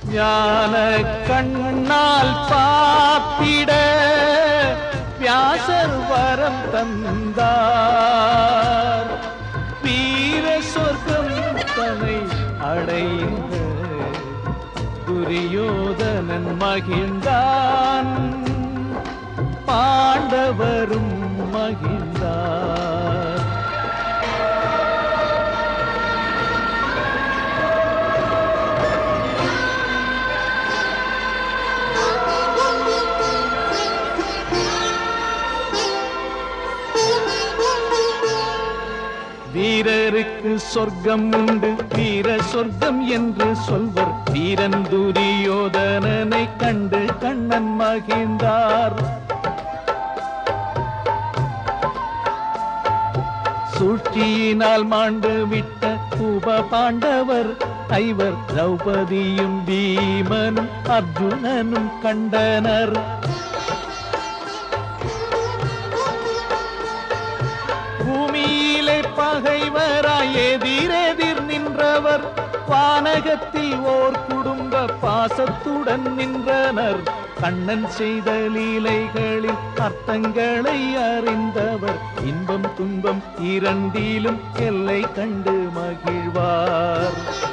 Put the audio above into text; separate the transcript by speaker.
Speaker 1: ஞான கண்ணால் பார்த்திட வியாசர் வரம் தந்தார் வீர சொர்க்கம் தன்னை அடைந்த துரியோதனன் மகிழ்ந்தான் பாண்டவரும் மகிழ்ந்தார் வீரருக்கு சொர்க்கம் உண்டு வீர சொர்க்கம் என்று சொல்வர் வீரன் துரியோதனனை கண்டு கண்ணன் மகிழ்ந்தார் சூழ்ச்சியினால் மாண்டு விட்ட உப பாண்டவர் ஐவர் திரௌபதியும் பீமனும் அர்ஜுனனும் கண்டனர் பூமியிலே பகைவராய் எதிரெதிர் நின்றவர் வானகத்தில் ஓர் குடும்ப பாசத்துடன் நின்றனர் கண்ணன் செய்த லீலைகளில் அர்த்தங்களை அறிந்தவர் இன்பம் துன்பம் இரண்டிலும் எல்லை கண்டு மகிழ்வார்